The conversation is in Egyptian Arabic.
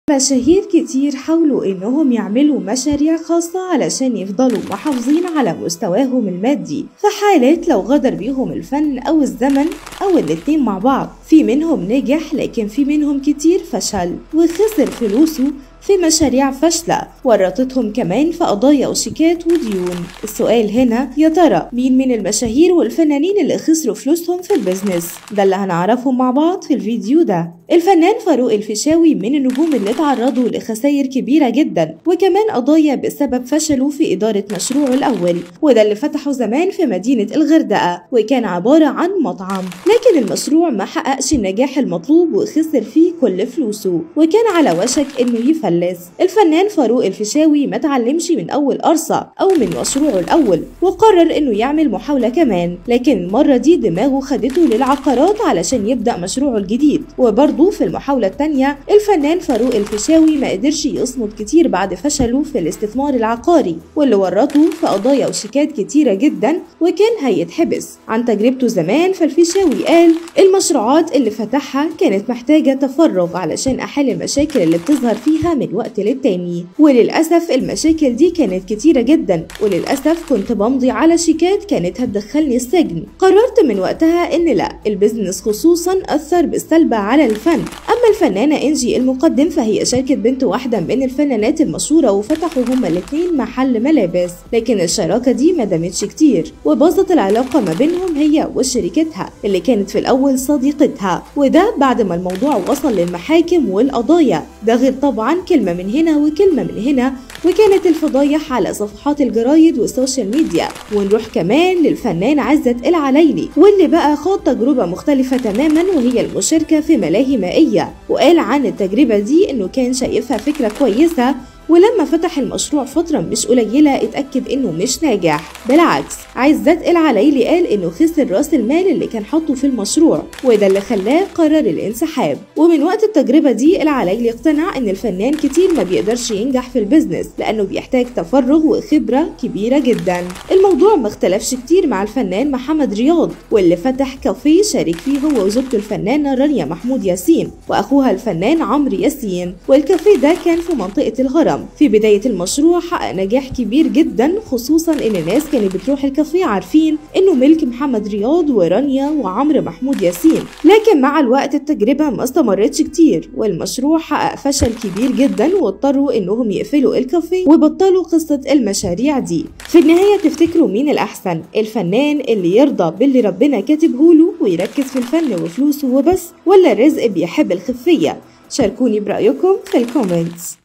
مشاهير كتير حاولوا إنهم يعملوا مشاريع خاصة علشان يفضلوا محافظين على مستواهم المادي في حالات لو غدر بيهم الفن أو الزمن أو الاتنين مع بعض في منهم نجح لكن في منهم كتير فشل وخسر فلوسه في مشاريع فاشلة ورطتهم كمان في قضايا وشيكات وديون السؤال هنا يا ترى مين من المشاهير والفنانين اللي خسروا فلوسهم في البيزنس ده اللي هنعرفهم مع بعض في الفيديو ده الفنان فاروق الفيشاوي من النجوم اللي تعرضوا لخسائر كبيرة جدا وكمان قضايا بسبب فشله في إدارة مشروعه الأول وده اللي فتحه زمان في مدينة الغردقة وكان عبارة عن مطعم لكن المشروع ما حققش النجاح المطلوب وخسر فيه كل فلوسه وكان على وشك إنه يفلس الفنان فاروق الفيشاوي ما تعلمش من أول قرصة أو من مشروعه الأول وقرر إنه يعمل محاولة كمان لكن المرة دي دماغه خدته للعقارات علشان يبدأ مشروعه الجديد وبرضه برضه في المحاولة التانية الفنان فاروق الفيشاوي ما قدرش يصمد كتير بعد فشله في الاستثمار العقاري واللي ورطه في قضايا وشيكات كتيرة جدا وكان هيتحبس عن تجربته زمان فالفيشاوي قال المشروعات اللي فتحها كانت محتاجة تفرغ علشان أحل المشاكل اللي بتظهر فيها من وقت للتاني وللأسف المشاكل دي كانت كتيرة جدا وللأسف كنت بمضي على شيكات كانت هتدخلني السجن قررت من وقتها إن لا البزنس خصوصا أثر بالسلب على الفن أما الفنانة إنجي المقدم فهي شاركت بنت واحدة من الفنانات المشهورة وفتحوا هما الاتنين محل ملابس لكن الشراكة دي ما دامتش كتير وباظت العلاقة ما بينهم هي وشركتها اللي كانت في الأول صديقتها وده بعد ما الموضوع وصل للمحاكم والقضايا ده غير طبعا كلمة من هنا وكلمة من هنا وكانت الفضايح على صفحات الجرايد والسوشيال ميديا ونروح كمان للفنان عزت العليلي واللي بقى خاض تجربة مختلفة تماما وهي المشاركة في ملاهي مائية وقال عن التجربة دي انه كان شايفها فكرة كويسة ولما فتح المشروع فترة مش قليلة اتأكد انه مش ناجح بالعكس عزت العليلي قال انه خسر راس المال اللي كان حاطه في المشروع وده اللي خلاه قرر الانسحاب ومن وقت التجربة دي العليلي اقتنع ان الفنان كتير ما بيقدرش ينجح في البيزنس لانه بيحتاج تفرغ وخبرة كبيرة جدا الموضوع ما اختلفش كتير مع الفنان محمد رياض واللي فتح كافيه شارك فيه هو وزوجته الفنانة رانيا محمود ياسين واخوها الفنان عمرو ياسين والكافيه ده كان في منطقة الغرب في بداية المشروع حقق نجاح كبير جدا خصوصا ان الناس كانت بتروح الكافيه عارفين انه ملك محمد رياض ورانيا وعمرو محمود ياسين لكن مع الوقت التجربة ما استمرتش كتير والمشروع حقق فشل كبير جدا واضطروا انهم يقفلوا الكافيه وبطلوا قصة المشاريع دي في النهاية تفتكروا مين الأحسن الفنان اللي يرضى باللي ربنا كاتبه له ويركز في الفن وفلوسه وبس ولا الرزق بيحب الخفية شاركوني برأيكم في الكومنتس